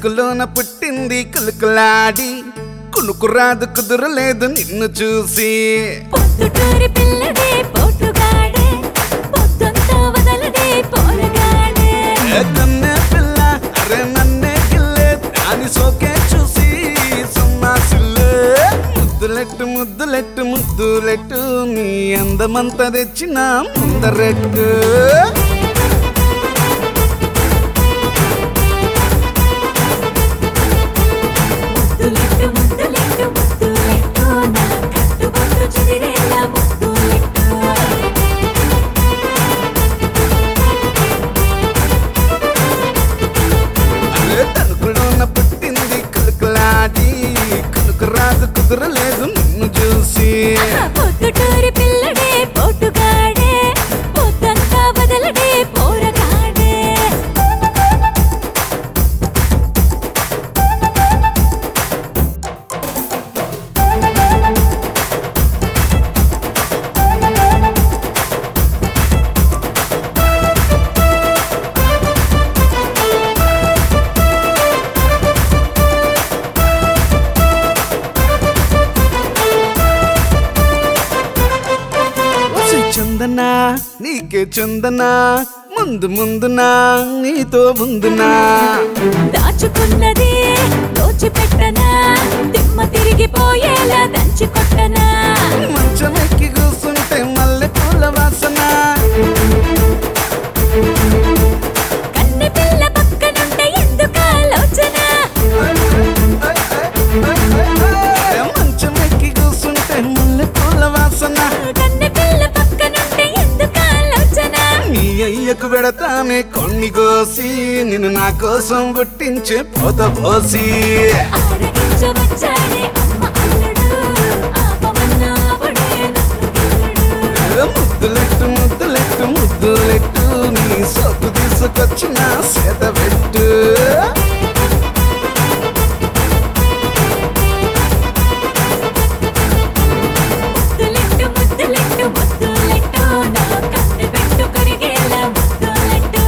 తణుకులోన పుట్టింది కులుకులాడి కునుకురాదు కుదురలేదు నిన్ను చూసి పొద్దుటూరి పిల్లడే పోటుగాడే పొద్దంతా వదలడే పోరగాడే ఏ కన్నే పిల్ల అరే నన్నే గిల్లే దాని సోకే చూసి సన్నాసిల్లే ముద్దులెట్టు ముద్దులెట్టు ముద్దులెట్టు నీ అందమంతా తెచ్చిన ముందరెట్టు ముద్దులెట్టు ముద్దులెట్టు ముద్దులెట్టు నా కట్టుబొట్టు చెదిరేలా ముద్దులెట్టు అరే తణుకులోన పుట్టింది కులుకులాడి కునుకురాదు కుదురలేదు నిన్ను చూసి పొద్దుటూరి పిల్లడే పోటుగాడే పొద్దంతా వదలడే పోరగాడే ఓసి చందనా నీకే చందనా ముందు ముందునా నీతో ముందునా దాచుకున్నది దోచిపెట్టనా దిమ్మ తిరిగిపోయేలా దంచి కొట్టనా మంచం ఎక్కి కూర్చుంటే మల్లె పూల వాసన కన్నె పిల్ల పక్కనుంటే ఎందుకు ఆలోచన మంచం ఎక్కి కూర్చుంటే మల్లె పూల వాసన కన్నె పిల్ల పక్కనుంటే ఎందుకు ఆలోచన నీ అయ్యకు పెడతానే కొన్ని కోసి నిన్ను నా కోసం పుట్టించే పోత పోసి ఆరగించవచ్చాడే అమ్మ అల్లుడు ఆపమన్నా ఆపడే నన్ను గిల్లుడు. ముద్దులెట్టు ముద్దులెట్టు ముద్దులెట్టు నీ సొక్కు తీసుకొచ్చిన సేత పెట్టు ముద్దులెట్టు ముద్దులెట్టు ముద్దులెట్టు నా కన్నె పెట్టు కరిగేలా ముద్దులెట్టు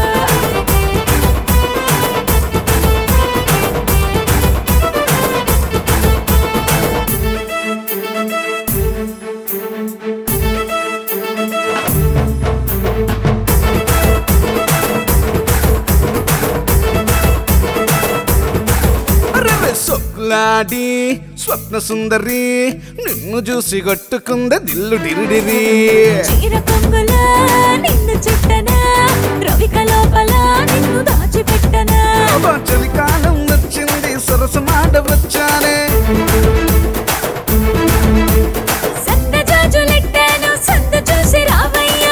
అరెరె సొక్కులాడి స్వప్న సుందరి నిన్ను చూసి కొట్టుకుంద దిల్లు డిరిడిరి చీర కొంగులా నిన్ను చుట్టనా రవిక లోపల నిన్ను దాచిపెట్టనా అబ్బా, చలికాలం వచ్చింది సరసమాట వచ్చానే సన్న జాజులెట్టాను సంద చూసి రావయ్యా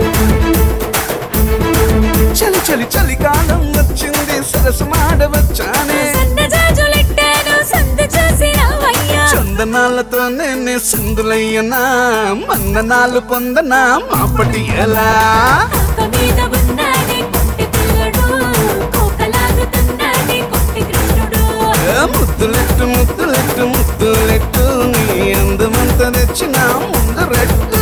చలి చలి చలికాలం వచ్చింది సరసమాట వచ్చానే సన్న జాజులెట్టాను సంద చూసి రావయ్యా చందనాలతో నేనే సందులయ్యనా మందనాలు పొందనా మాపటి ఎలా ఆక మీద ఉన్నాడే కొంటి పిల్లడు కోకలాగుతున్నాడే కొంటి కృష్ణుడు ఏ ముద్దులెట్టు ముద్దులెట్టు ముద్దులెట్టు నీ అందమంతా తెచ్చిన ముందు రెట్టు